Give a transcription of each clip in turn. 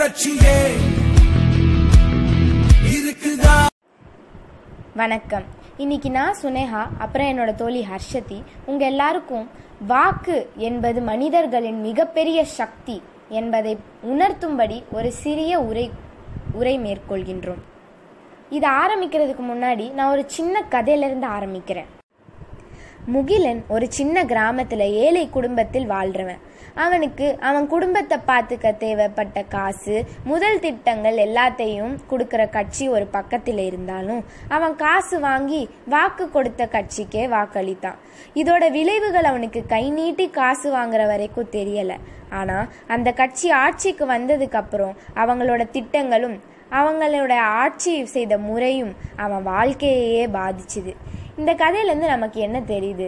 புரட்சியே இருக்குதா வணக்கம் இன்னைக்கு நான் சுனேகா அப்புறம் என்னோட தோழி ஹர்ஷதி உங்க எல்லாருக்கும் வாக்கு என்பது மனிதர்களின் மிகப்பெரிய சக்தி என்பதை உணர்த்தும்படி ஒரு சிறிய உரை உரை மேற்கொள்கின்றோம் இது ஆரம்பிக்கிறதுக்கு முன்னாடி நான் ஒரு சின்ன கதையிலிருந்து ஆரம்பிக்கிறேன் முகிலன் ஒரு சின்ன கிராமத்துல ஏழை குடும்பத்தில் வாழ்றவன் அவனுக்கு அவன் குடும்பத்தை பார்த்துக்க தேவைப்பட்ட காசு முதல் திட்டங்கள் எல்லாத்தையும் கொடுக்கிற கட்சி ஒரு பக்கத்தில் இருந்தாலும் அவன் காசு வாங்கி வாக்கு கொடுத்த கட்சிக்கே வாக்களித்தான் இதோட விளைவுகள் அவனுக்கு கை நீட்டி காசு வாங்குற வரைக்கும் தெரியல ஆனா அந்த கட்சி ஆட்சிக்கு வந்ததுக்கு அப்புறம் அவங்களோட திட்டங்களும் அவங்களோட ஆட்சி செய்த முறையும் அவன் வாழ்க்கையையே பாதிச்சுது இந்த கதையிலேருந்து நமக்கு என்ன தெரியுது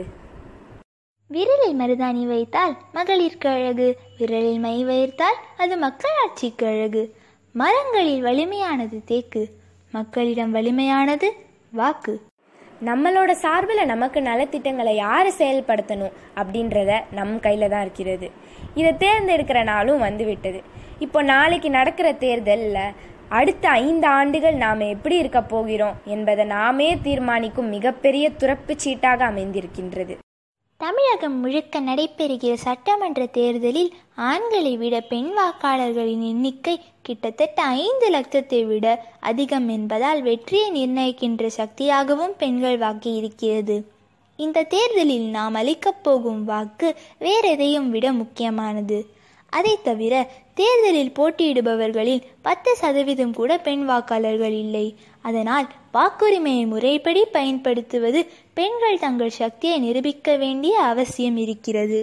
விரலில் மருதாணி வைத்தால் மகளிர்க்கு அழகு விரலில் மை வைத்தால் அது மக்களாட்சிக்கு அழகு மரங்களில் வலிமையானது தேக்கு மக்களிடம் வலிமையானது வாக்கு நம்மளோட சார்பில் நமக்கு நலத்திட்டங்களை யார் செயல்படுத்தணும் அப்படின்றத நம் கையில் தான் இருக்கிறது இதை தேர்ந்தெடுக்கிற நாளும் வந்து விட்டது இப்போ நாளைக்கு நடக்கிற தேர்தலில் அடுத்த ஐந்து ஆண்டுகள் நாம் எப்படி இருக்க போகிறோம் என்பதை நாமே தீர்மானிக்கும் மிகப்பெரிய துறப்புச் சீட்டாக அமைந்திருக்கின்றது தமிழகம் முழுக்க நடைபெறுகிற சட்டமன்ற தேர்தலில் ஆண்களை விட பெண் வாக்காளர்களின் எண்ணிக்கை கிட்டத்தட்ட ஐந்து லட்சத்தை விட அதிகம் என்பதால் வெற்றியை நிர்ணயிக்கின்ற சக்தியாகவும் பெண்கள் வாக்கு இருக்கிறது இந்த தேர்தலில் நாம் அளிக்கப் போகும் வாக்கு வேறெதையும் விட முக்கியமானது அதை தவிர தேர்தலில் போட்டியிடுபவர்களில் பத்து சதவீதம் கூட பெண் வாக்காளர்கள் இல்லை அதனால் வாக்குரிமையை முறைப்படி பயன்படுத்துவது பெண்கள் தங்கள் சக்தியை நிரூபிக்க வேண்டிய அவசியம் இருக்கிறது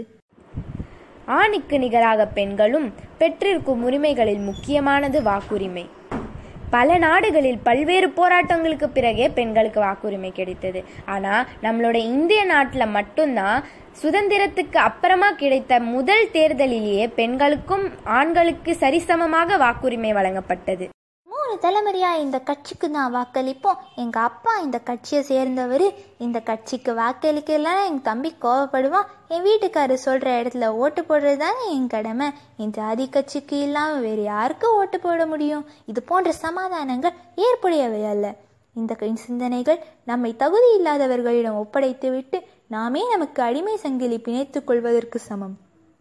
ஆணுக்கு நிகராக பெண்களும் பெற்றிருக்கும் உரிமைகளில் முக்கியமானது வாக்குரிமை பல நாடுகளில் பல்வேறு போராட்டங்களுக்கு பிறகே பெண்களுக்கு வாக்குரிமை கிடைத்தது ஆனால் நம்மளோட இந்திய நாட்டில் மட்டும்தான் சுதந்திரத்துக்கு அப்புறமா கிடைத்த முதல் தேர்தலிலேயே பெண்களுக்கும் ஆண்களுக்கு சரிசமமாக வாக்குரிமை வழங்கப்பட்டது மூணு தலைமுறையா இந்த கட்சிக்கு தான் வாக்களிப்போம் எங்க அப்பா இந்த கட்சியை சேர்ந்தவர் இந்த கட்சிக்கு வாக்களிக்கலாம் எங்க தம்பி கோவப்படுவான் என் வீட்டுக்காரர் சொல்ற இடத்துல ஓட்டு போடுறது தானே என் கடமை என் ஜாதி கட்சிக்கு இல்லாம வேறு யாருக்கு ஓட்டு போட முடியும் இது போன்ற சமாதானங்கள் ஏற்புடையவை அல்ல இந்த க- சிந்தனைகள் நம்மை தகுதி இல்லாதவர்களிடம் ஒப்படைத்துவிட்டு நாமே நமக்கு அடிமை சங்கிலி பிணைத்துக் கொள்வதற்கு சமம்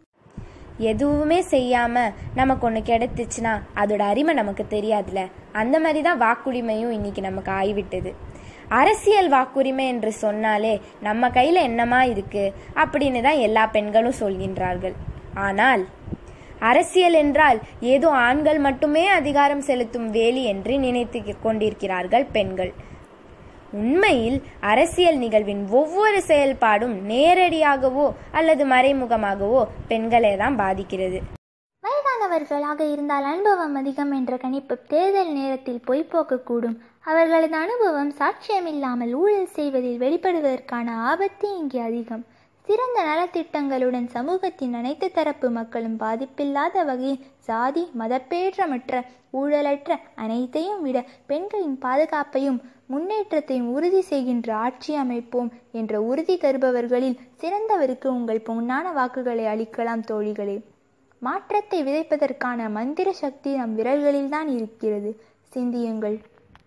எதுவுமே செய்யாம நமக்கு ஒன்று கிடைத்துச்சுன்னா அதோட அருமை நமக்கு தெரியாதுல அந்த மாதிரி தான் வாக்குரிமையும் இன்னைக்கு நமக்கு ஆகிவிட்டது அரசியல் வாக்குரிமை என்று சொன்னாலே நம்ம கையில என்னமா இருக்கு அப்படின்னு தான் எல்லா பெண்களும் சொல்கின்றார்கள் ஆனால் அரசியல் என்றால் ஏதோ ஆண்கள் மட்டுமே அதிகாரம் செலுத்தும் வேலி என்று நினைத்து கொண்டிருக்கிறார்கள் பெண்கள் உண்மையில் அரசியல் நிகழ்வின் ஒவ்வொரு செயல்பாடும் நேரடியாகவோ அல்லது மறைமுகமாகவோ பெண்களை தான் பாதிக்கிறது வயதானவர்களாக இருந்தால் அனுபவம் அதிகம் என்ற கணிப்பு தேர்தல் நேரத்தில் பொய்ப்போக்கக்கூடும் அவர்களது அனுபவம் சாட்சியமில்லாமல் ஊழல் செய்வதில் வெளிப்படுவதற்கான ஆபத்து இங்கே அதிகம் சிறந்த நலத்திட்டங்களுடன் சமூகத்தின் அனைத்து தரப்பு மக்களும் பாதிப்பில்லாத வகையில் சாதி மதப்பேற்றமற்ற ஊழலற்ற அனைத்தையும் விட பெண்களின் பாதுகாப்பையும் முன்னேற்றத்தையும் உறுதி செய்கின்ற ஆட்சி அமைப்போம் என்ற உறுதி தருபவர்களில் சிறந்தவருக்கு உங்கள் பொன்னான வாக்குகளை அளிக்கலாம் தோழிகளே மாற்றத்தை விதைப்பதற்கான மந்திர சக்தி நம் விரல்களில்தான் இருக்கிறது சிந்தியுங்கள்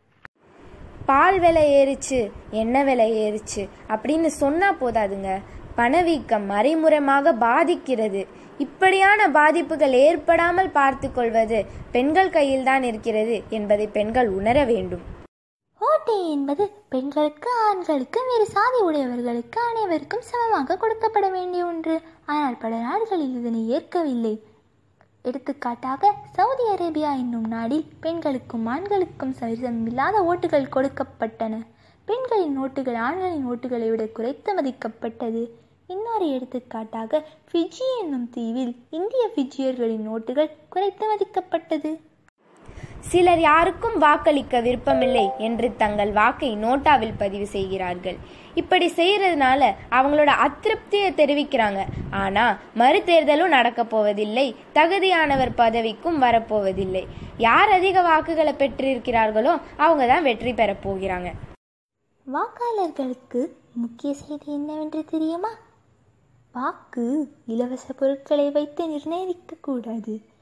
பால் விலை ஏறிச்சு எண்ணெய் விலை ஏறிச்சு அப்படின்னு சொன்னா போதாதுங்க பணவீக்கம் மறைமுறமாக பாதிக்கிறது இப்படியான பாதிப்புகள் ஏற்படாமல் பார்த்து கொள்வது பெண்கள் கையில்தான் இருக்கிறது என்பதை பெண்கள் உணர வேண்டும் ஓட்டு என்பது பெண்களுக்கு ஆண்களுக்கு வேறு சாதி உடையவர்களுக்கு அனைவருக்கும் சமமாக கொடுக்கப்பட வேண்டிய ஒன்று ஆனால் பல நாடுகளில் இதனை ஏற்கவில்லை எடுத்துக்காட்டாக சவுதி அரேபியா என்னும் நாடில் பெண்களுக்கும் ஆண்களுக்கும் சரிசமில்லாத ஓட்டுகள் கொடுக்கப்பட்டன பெண்களின் ஓட்டுகள் ஆண்களின் ஓட்டுகளை விட குறைத்து மதிக்கப்பட்டது இன்னொரு எடுத்துக்காட்டாக ஃபிஜி என்னும் தீவில் இந்திய ஃபிஜியர்களின் ஓட்டுகள் குறைத்து மதிக்கப்பட்டது சிலர் யாருக்கும் வாக்களிக்க விருப்பமில்லை என்று தங்கள் வாக்கை நோட்டாவில் பதிவு செய்கிறார்கள் இப்படி செய்யறதுனால அவங்களோட அதிருப்தியை தெரிவிக்கிறாங்க ஆனா மறுதேர்தலும் நடக்க போவதில்லை தகுதியானவர் பதவிக்கும் வரப்போவதில்லை யார் அதிக வாக்குகளை பெற்றிருக்கிறார்களோ அவங்க தான் வெற்றி பெறப் போகிறாங்க வாக்காளர்களுக்கு முக்கிய செய்தி என்னவென்று தெரியுமா வாக்கு இலவச பொருட்களை வைத்து நிர்ணயிக்க கூடாது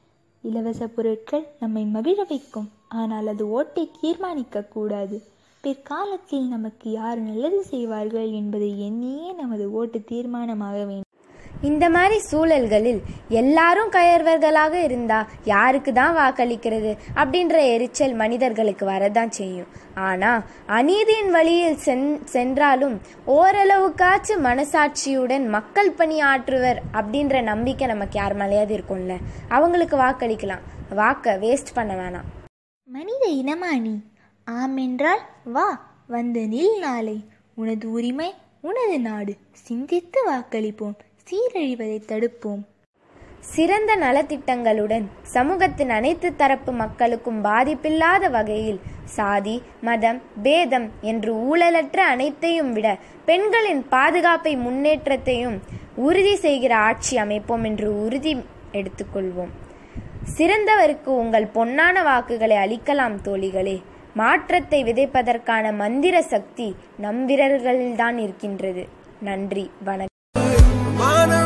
இலவச பொருட்கள் நம்மை மகிழ வைக்கும் ஆனால் அது ஓட்டை தீர்மானிக்க கூடாது பிற்காலத்தில் நமக்கு யார் நல்லது செய்வார்கள் என்பதை எண்ணியே நமது ஓட்டு தீர்மானமாக வேண்டும் இந்த மாதிரி சூழல்களில் எல்லாரும் கயர்வர்களாக இருந்தா யாருக்கு தான் வாக்களிக்கிறது அப்படின்ற எரிச்சல் மனிதர்களுக்கு வரதான் செய்யும் ஆனா அநீதியின் வழியில் சென் சென்றாலும் ஓரளவுக்காச்சும் மனசாட்சியுடன் மக்கள் பணி ஆற்றுவர் அப்படின்ற நம்பிக்கை நமக்கு யார் மேலேயாவது இருக்கும்ல அவங்களுக்கு வாக்களிக்கலாம் வாக்கை வேஸ்ட் பண்ண வேணாம் மனித இனமா நீ ஆம் என்றால் வா வந்து நில் நாளை உனது உரிமை உனது நாடு சிந்தித்து வாக்களிப்போம் சீரழிவதை தடுப்போம் சிறந்த நலத்திட்டங்களுடன் சமூகத்தின் அனைத்து தரப்பு மக்களுக்கும் பாதிப்பில்லாத வகையில் சாதி மதம் பேதம் என்று ஊழலற்ற அனைத்தையும் விட பெண்களின் பாதுகாப்பை முன்னேற்றத்தையும் உறுதி செய்கிற ஆட்சி அமைப்போம் என்று உறுதி எடுத்துக்கொள்வோம் சிறந்தவருக்கு உங்கள் பொன்னான வாக்குகளை அளிக்கலாம் தோழிகளே மாற்றத்தை விதைப்பதற்கான மந்திர சக்தி நம் விரல்களில்தான் இருக்கின்றது நன்றி வணக்கம் வானம்